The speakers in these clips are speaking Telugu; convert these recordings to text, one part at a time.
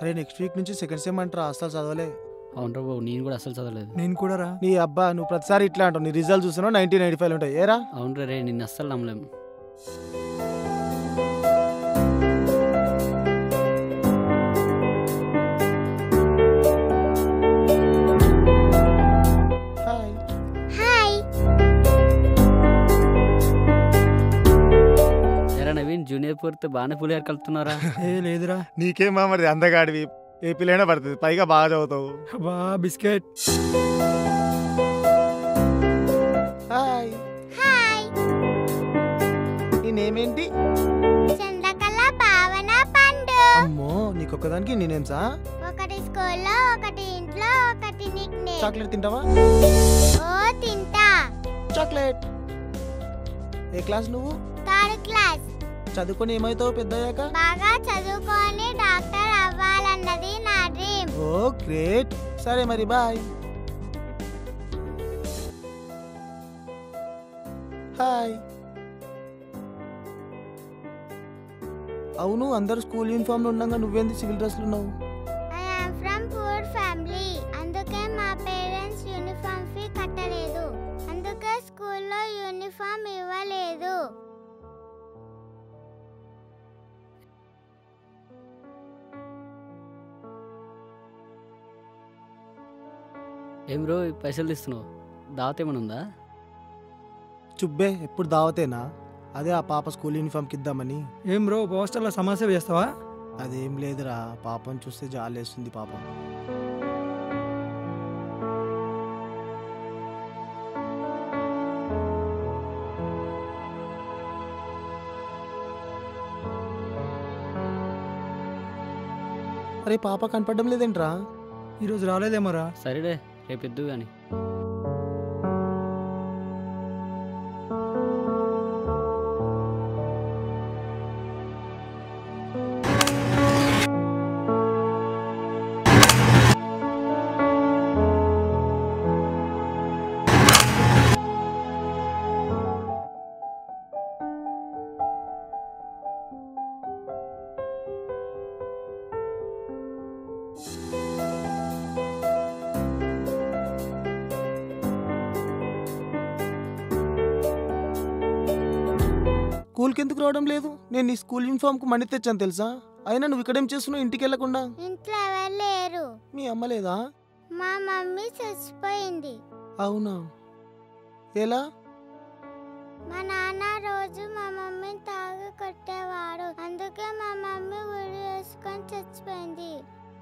అరే నెక్స్ట్ వీక్ నుంచి సెకండ్ సెమ్ అంటారా అసలు చదవలే అవునరా బాబు నేను కూడా అసలు చదవలేదు నేను కూడా రా నీ అబ్బా నువ్వు ప్రతిసారి ఇట్లా అంటావు నీ రిజల్ట్ చూస్తున్నావు నైన్టీన్ నైన్టీ ఫైవ్ ఉంటాయి ఏరా అవునరా రే నిన్ను అస్సలు నమ్మలేము హాయ్ హాయ్ ఎరా నవీన్ జూనియర్ పూర్తి బాగానే పులిహార కలుపుతున్నారా ఏ లేదురా నీకేమా మరి అందగాడివి ఏ పిల్లైనా పడుతుంది పైగా బాగా చదువుతావు బా బిస్కెట్ హాయ్ హాయ్ నీ నేమేంటి చంద్రకళ భావన పండు అమ్మో నీకొక్కదానికి నేనేంసా ఒకటి స్కూల్లో ఒకటి ఇంట్లో ఒకటి నిక్ చాక్లెట్ తింటావా ఓ తింటా చాక్లెట్ ఏ క్లాస్ నువ్వు థర్డ్ క్లాస్ చదువుకొని ఏమవుతావు పెద్దయ్యాక బాగా చదువుకొని డాక్టర్ అవ్వాలన్నది నా డ్రీమ్ ఓ గ్రేట్ సరే మరి బాయ్ హాయ్ అవును అందరు స్కూల్ యూనిఫామ్ ఉండగా నువ్వేంది సివిల్ డ్రెస్లు ఉన్నావు I am from poor family అందుకే మా పేరెంట్స్ యూనిఫామ్ ఫీ కట్టలేదు అందుకే స్కూల్లో యూనిఫామ్ ఇవ్వలేదు ఏం బ్రో ఈ పైసలు తీస్తున్నావు దావత్ ఏమైనా ఉందా చుబ్బే ఎప్పుడు దావతేనా అదే ఆ పాప స్కూల్ యూనిఫామ్కి ఇద్దామని ఏం బ్రో పోస్టర్లో సమస్య చేస్తావా అదేం లేదురా పాపం చూస్తే జాలేస్తుంది పాపం అరే పాప కనపడడం లేదేంట్రా ఈరోజు రాలేదేమోరా సరేలే రేపు ఇద్దు కానీ స్కూల్కి ఎందుకు రావడం లేదు నేను నీ స్కూల్ యూనిఫామ్కు మణి తెచ్చాను తెలుసా అయినా నువ్వు ఇక్కడేం చేస్తున్నావు ఇంటికి వెళ్ళకుండా ఇంట్లో ఎవరు లేరు మీ అమ్మ లేదా మా మమ్మీ చచ్చిపోయింది అవునా ఎలా మా నాన్న రోజు మా మమ్మీని తాగి కొట్టేవాడు అందుకే మా మమ్మీ ఉరి వేసుకొని చచ్చిపోయింది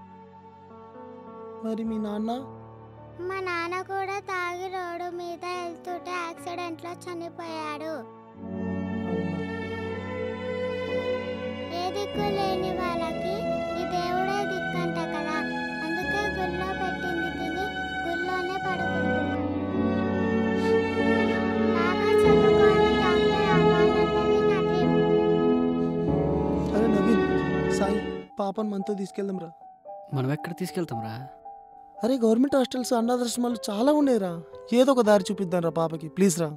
మరి మీ నాన్న మా నాన్న కూడా తాగి రోడ్డు మీద వెళ్తుంటే యాక్సిడెంట్ లో చనిపోయాడు ఏ దిక్కు లేని వాళ్ళకి ఈ దేవుడే దిక్కంట కదా అందుకే గుళ్ళో పెట్టింది తిని గుళ్ళోనే పడుకుంటున్నాం బాగా చదువుకొని డాక్టర్ అవ్వాలన్నది నా డ్రీమ్ అరే నవీన్ సాయి పాపను మనతో తీసుకెళ్దాం రా మనం ఎక్కడ తీసుకెళ్తాం రా అరే గవర్నమెంట్ హాస్టల్స్ అన్నాథాశ్రమాలు చాలా ఉన్నాయిరా ఏదో ఒక దారి చూపిద్దాం రా పాపకి ప్లీజ్ రా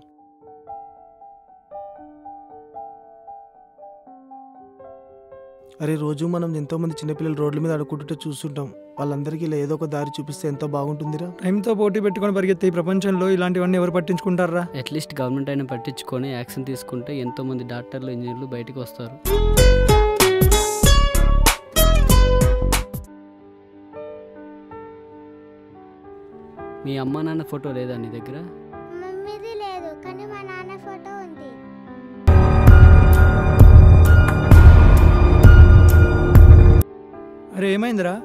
అరే రోజు మనం ఎంతో మంది చిన్నపిల్లలు రోడ్ల మీద అడుక్కుంటుంటే చూస్తుంటాం వాళ్ళందరికీ ఇలా ఏదో ఒక దారి చూపిస్తే ఎంతో బాగుంటుందిరా టైంతో పోటీ పెట్టుకొని పరిగెత్తే ఈ ప్రపంచంలో ఇలాంటివన్నీ ఎవరు పట్టించుకుంటారా అట్లీస్ట్ గవర్నమెంట్ అయినా పట్టించుకొని యాక్షన్ తీసుకుంటే ఎంతో మంది డాక్టర్లు ఇంజనీర్లు బయటికి వస్తారు మీ అమ్మ నాన్న ఫోటో లేదా నీ దగ్గర మమ్మీది లేదు కానీ మా నాన్న ఫోటో ఉంది అరే ఏమైందిరా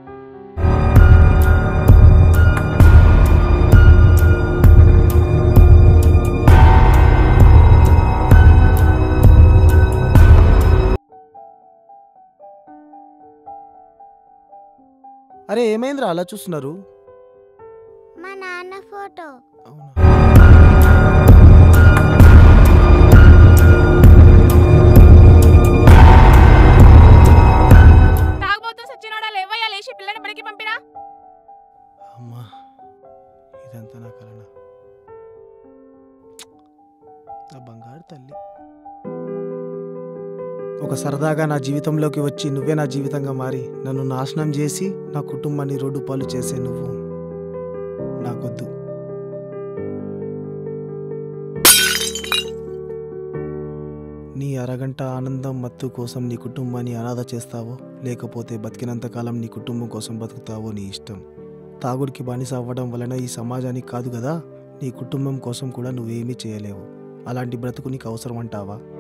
అరే ఏమైందిరా అలా చూస్తున్నారు మా నాన్న ఫోటో అవునా తాగబోతూ సచ్చినోడా లేవయ్యా లేచి పిల్లని బడికి పంపిరా అమ్మా ఇదంతా నా కలనా నా బంగారు తల్లి ఒక సరదాగా నా జీవితంలోకి వచ్చి నువ్వే నా జీవితంగా మారి నన్ను నాశనం చేసి నా కుటుంబాన్ని రోడ్డు పాలు చేసే నువ్వు నాకొద్దు నీ అరగంట ఆనందం మత్తు కోసం నీ కుటుంబాన్ని అనాథ చేస్తావో లేకపోతే బతికినంతకాలం నీ కుటుంబం కోసం బతుకుతావో నీ ఇష్టం తాగుడికి బానిస అవ్వడం వలన ఈ సమాజానికి కాదు కదా నీ కుటుంబం కోసం కూడా నువ్వేమీ చేయలేవు అలాంటి బ్రతుకు నీకు అవసరం అంటావా